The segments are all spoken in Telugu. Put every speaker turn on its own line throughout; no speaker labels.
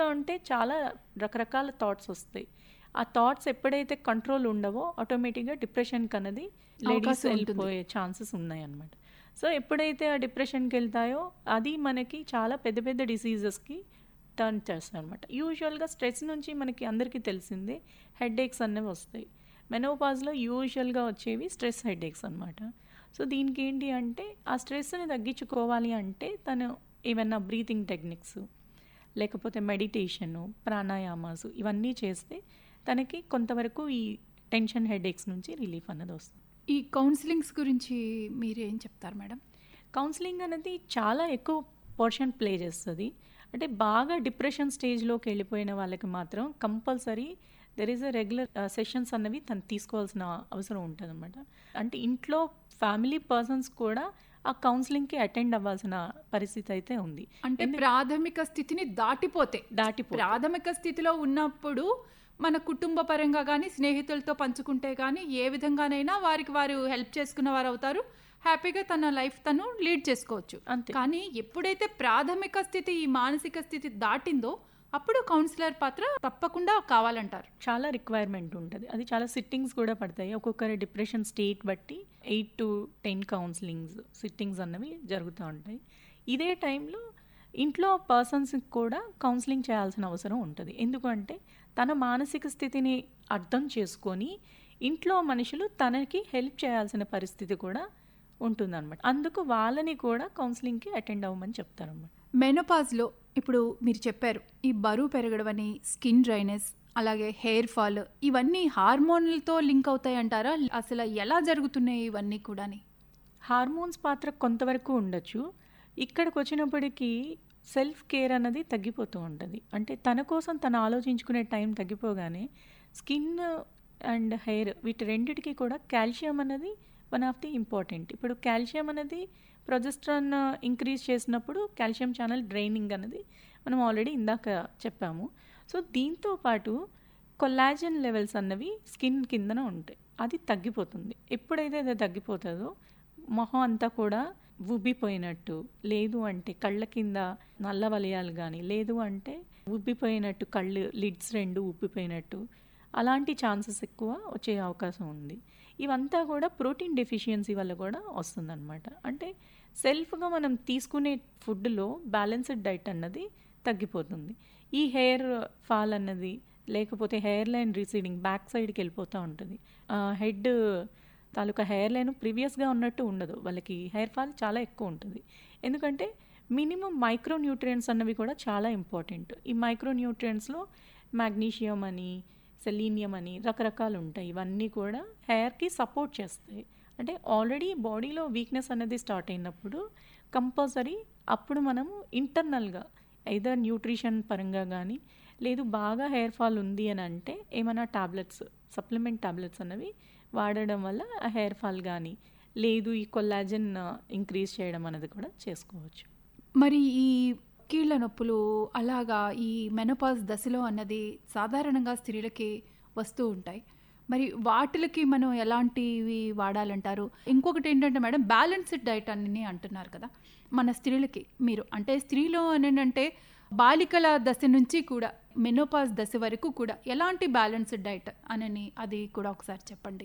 యాక్టివ్గా ఉంటే చాలా రకరకాల థాట్స్ వస్తాయి ఆ థాట్స్ ఎప్పుడైతే కంట్రోల్ ఉండవో ఆటోమేటిక్గా డిప్రెషన్కి అన్నది లేడీస్
అవకాశం ఉంటుంది.
వెళ్ళిపోయే ఛాన్సెస్ ఉన్నాయి అన్నమాట సో ఎప్పుడైతే ఆ డిప్రెషన్కి వెళ్తాయో అది మనకి చాలా పెద్ద పెద్ద డిసీజెస్కి టర్న్ చేస్తాయి అనమాట యూజువల్గా స్ట్రెస్ నుంచి మనకి అందరికీ తెలిసిందే హెడ్ ఏక్స్ అనేవి వస్తాయి మెనోపాజ్లో యూజువల్గా వచ్చేవి స్ట్రెస్ హెడ్ ఏక్స్ అనమాట సో దీనికి ఏంటి అంటే ఆ స్ట్రెస్ని తగ్గించుకోవాలి అంటే తను ఏమైనా బ్రీతింగ్ టెక్నిక్స్ లేకపోతే మెడిటేషను ప్రాణాయామాసు ఇవన్నీ చేస్తే తనకి కొంతవరకు ఈ టెన్షన్ హెడ్ ఏక్స్ నుంచి రిలీఫ్ అన్నది వస్తుంది
ఈ కౌన్సిలింగ్స్ గురించి మీరేం చెప్తారు మేడం
కౌన్సిలింగ్ అనేది చాలా ఎక్కువ పోర్షన్ ప్లే చేస్తుంది అంటే బాగా డిప్రెషన్ స్టేజ్లోకి వెళ్ళిపోయిన వాళ్ళకి మాత్రం compulsory there is a regular sessions అన్నవి తను తీసుకోవాల్సిన అవసరం ఉంటుంది అనమాట అంటే ఇంట్లో ఫ్యామిలీ పర్సన్స్ కూడా ఆ కౌన్సిలింగ్కి అటెండ్ అవ్వాల్సిన పరిస్థితి అయితే ఉంది
అంటే ప్రాథమిక స్థితిని దాటిపోతే
దాటిపో
ప్రాథమిక స్థితిలో ఉన్నప్పుడు మన కుటుంబ పరంగా కానీ స్నేహితులతో పంచుకుంటే కానీ ఏ విధంగానైనా వారికి వారు హెల్ప్ చేసుకున్న వారు అవుతారు హ్యాపీగా తన లైఫ్ తను లీడ్ చేసుకోవచ్చు
అంతే
కానీ ఎప్పుడైతే ప్రాథమిక స్థితి ఈ మానసిక స్థితి దాటిందో అప్పుడు కౌన్సిలర్ పాత్ర తప్పకుండా కావాలంటారు
చాలా రిక్వైర్మెంట్ ఉంటుంది అది చాలా సిట్టింగ్స్ కూడా పడతాయి ఒక్కొక్కరి డిప్రెషన్ స్టేట్ బట్టి eight to ten counsellings sittings అన్నవి జరుగుతూ ఉంటాయి ఇదే టైంలో ఇంట్లో పర్సన్స్కి కూడా కౌన్సిలింగ్ చేయాల్సిన అవసరం ఉంటుంది ఎందుకంటే తన మానసిక స్థితిని అర్థం చేసుకొని ఇంట్లో మనుషులు తనకి హెల్ప్ చేయాల్సిన పరిస్థితి కూడా ఉంటుందన్నమాట అందుకు వాళ్ళని కూడా కౌన్సిలింగ్కి అటెండ్ అవ్వమని చెప్తారన్నమాట
మెనోపాజ్లో ఇప్పుడు మీరు చెప్పారు ఈ బరువు పెరగడం అని స్కిన్ డ్రైనెస్ అలాగే హెయిర్ ఫాల్ ఇవన్నీ హార్మోన్లతో లింక్ అవుతాయి అంటారా అసలు ఎలా జరుగుతున్నాయి ఇవన్నీ కూడాని
హార్మోన్స్ పాత్ర కొంతవరకు ఉండొచ్చు ఇక్కడికి వచ్చినప్పటికీ సెల్ఫ్ కేర్ అన్నది తగ్గిపోతూ ఉంటుంది అంటే తన కోసం తను ఆలోచించుకునే టైం తగ్గిపోగానే స్కిన్ అండ్ హెయిర్ వీటి రెండిటికి కూడా కాల్షియం అనేది వన్ ఆఫ్ ది ఇంపార్టెంట్ ఇప్పుడు కాల్షియం అనేది ప్రొజెస్ట్రాన్ ఇంక్రీజ్ చేసినప్పుడు కాల్షియం ఛానల్ డ్రైనింగ్ అనేది మనం ఆల్రెడీ ఇందాక చెప్పాము సో దీంతో పాటు కొల్లాజన్ లెవెల్స్ అన్నవి స్కిన్ కిందన ఉంటాయి అది తగ్గిపోతుంది ఎప్పుడైతే అది తగ్గిపోతుందో మొహం అంతా కూడా ఉబ్బిపోయినట్టు లేదు అంటే కళ్ళ కింద నల్ల వలయాలు కానీ లేదు అంటే ఉబ్బిపోయినట్టు కళ్ళు లిడ్స్ రెండు ఉబ్బిపోయినట్టు అలాంటి ఛాన్సెస్ ఎక్కువ వచ్చే అవకాశం ఉంది ఇవంతా కూడా ప్రోటీన్ డెఫిషియన్సీ వల్ల కూడా వస్తుందన్నమాట అంటే సెల్ఫ్గా మనం తీసుకునే ఫుడ్లో బ్యాలెన్స్డ్ డైట్ అన్నది తగ్గిపోతుంది ఈ హెయిర్ ఫాల్ అన్నది లేకపోతే హెయిర్ లైన్ రిసీడింగ్ బ్యాక్ సైడ్కి వెళ్ళిపోతూ ఉంటుంది హెడ్ తాలూకా హెయిర్ లైన్ ప్రీవియస్గా ఉన్నట్టు ఉండదు వాళ్ళకి హెయిర్ ఫాల్ చాలా ఎక్కువ ఉంటుంది ఎందుకంటే మినిమం మైక్రో న్యూట్రియంట్స్ అన్నవి కూడా చాలా ఇంపార్టెంట్ ఈ మైక్రో న్యూట్రియంట్స్లో మ్యాగ్నీషియం అని సెలీనియం అని రకరకాలు ఉంటాయి ఇవన్నీ కూడా హెయిర్కి సపోర్ట్ చేస్తాయి అంటే ఆల్రెడీ బాడీలో వీక్నెస్ అనేది స్టార్ట్ అయినప్పుడు కంపల్సరీ అప్పుడు మనము ఇంటర్నల్గా ఐదర్ న్యూట్రిషన్ పరంగా కానీ లేదు బాగా హెయిర్ ఫాల్ ఉంది అని అంటే ఏమైనా టాబ్లెట్స్ సప్లిమెంట్ టాబ్లెట్స్ అనేవి వాడడం వల్ల ఆ హెయిర్ ఫాల్ కానీ లేదు ఈ కొల్లాజన్ ఇంక్రీజ్ చేయడం అనేది కూడా చేసుకోవచ్చు
మరి ఈ కీళ్ళ నొప్పులు అలాగా ఈ మెనోపాజ్ దశలో అన్నది సాధారణంగా స్త్రీలకి వస్తూ ఉంటాయి మరి వాటిలకి మనం ఎలాంటివి వాడాలంటారు ఇంకొకటి ఏంటంటే మేడం బ్యాలెన్స్డ్ డైట్ అని అంటున్నారు కదా మన స్త్రీలకి మీరు అంటే స్త్రీలో అని అంటే బాలికల దశ నుంచి కూడా మెనోపాజ్ దశ వరకు కూడా ఎలాంటి బ్యాలెన్స్డ్ డైట్ అని అది కూడా ఒకసారి చెప్పండి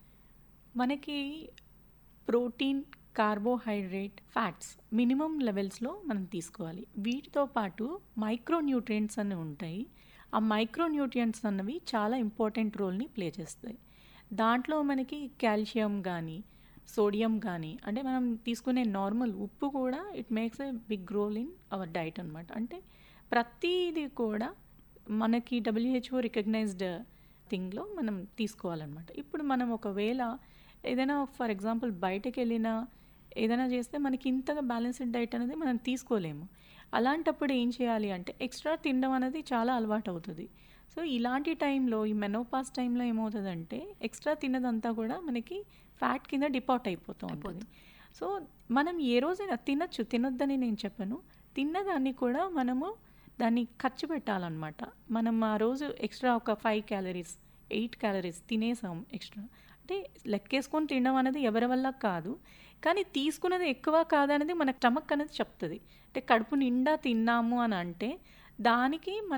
మనకి ప్రోటీన్ కార్బోహైడ్రేట్ ఫ్యాట్స్ మినిమం లెవెల్స్లో మనం తీసుకోవాలి వీటితో పాటు మైక్రో న్యూట్రియంట్స్ అని ఉంటాయి ఆ మైక్రో న్యూట్రియంట్స్ అన్నవి చాలా ఇంపార్టెంట్ రోల్ని ప్లే చేస్తాయి దాంట్లో మనకి కాల్షియం కానీ సోడియం కానీ అంటే మనం తీసుకునే నార్మల్ ఉప్పు కూడా it makes a big role in our diet అనమాట అంటే ప్రతిది కూడా మనకి డబ్ల్యూహెచ్ఓ రికగ్నైజ్డ్ థింగ్లో మనం తీసుకోవాలన్నమాట ఇప్పుడు మనం ఒకవేళ ఏదైనా ఫర్ ఎగ్జాంపుల్ బయటకు వెళ్ళినా ఏదైనా చేస్తే మనకి ఇంతగా బ్యాలెన్స్డ్ డైట్ అనేది మనం తీసుకోలేము అలాంటప్పుడు ఏం చేయాలి అంటే ఎక్స్ట్రా తినడం అనేది చాలా అలవాటు అవుతుంది సో ఇలాంటి టైంలో ఈ మెనోపాస్ టైంలో ఏమవుతుందంటే ఎక్స్ట్రా తిన్నదంతా కూడా మనకి ఫ్యాట్ కింద డిపాట్ అయిపోతూ ఉంటుంది సో మనం ఏ రోజైనా తినచ్చు తినొద్దని నేను చెప్పను తిన్నదాన్ని కూడా మనము దాన్ని ఖర్చు పెట్టాలన్నమాట మనం ఆ రోజు ఎక్స్ట్రా ఒక ఫైవ్ క్యాలరీస్ ఎయిట్ క్యాలరీస్ తినేసాం ఎక్స్ట్రా అంటే లెక్కేసుకొని తినడం అనేది ఎవరి వల్ల కాదు కానీ తీసుకున్నది ఎక్కువ కాదనేది మన స్టమక్ అనేది చెప్తుంది అంటే కడుపు నిండా తిన్నాము అని అంటే దానికి మన